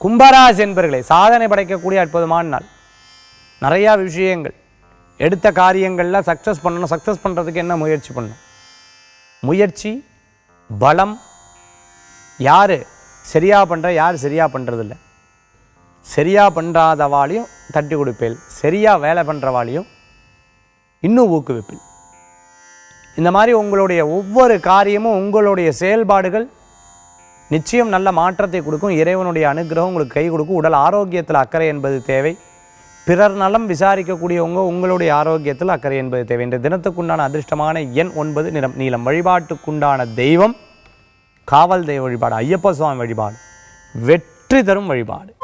கும்பராசி என்பர்களே சாதனை படைக்கக்கூடிய அற்புதமான நாள் நிறையா விஷயங்கள் எடுத்த காரியங்களில் சக்ஸஸ் பண்ணணும் சக்ஸஸ் பண்ணுறதுக்கு என்ன முயற்சி பண்ணணும் முயற்சி பலம் யார் சரியா பண்ணுற யார் சரியா பண்ணுறதில்ல சரியா பண்ணுறாதவாளையும் தட்டி கொடுப்பேன் சரியா வேலை பண்ணுறவாளையும் இன்னும் ஊக்குவிப்பேன் இந்த மாதிரி உங்களுடைய ஒவ்வொரு காரியமும் உங்களுடைய செயல்பாடுகள் நிச்சயம் நல்ல மாற்றத்தை கொடுக்கும் இறைவனுடைய அனுகிரகம் உங்களுக்கு கை கொடுக்கும் உடல் ஆரோக்கியத்தில் அக்கறை என்பது தேவை பிறர் நலம் விசாரிக்கக்கூடியவங்க உங்களுடைய ஆரோக்கியத்தில் அக்கறை என்பது தேவை இந்த தினத்துக்குண்டான அதிர்ஷ்டமான எண் ஒன்பது நிறம் நீளம் வழிபாட்டுக்குண்டான தெய்வம் காவல் தெய்வ வழிபாடு ஐயப்ப சுவாமி வழிபாடு வெற்றி தரும் வழிபாடு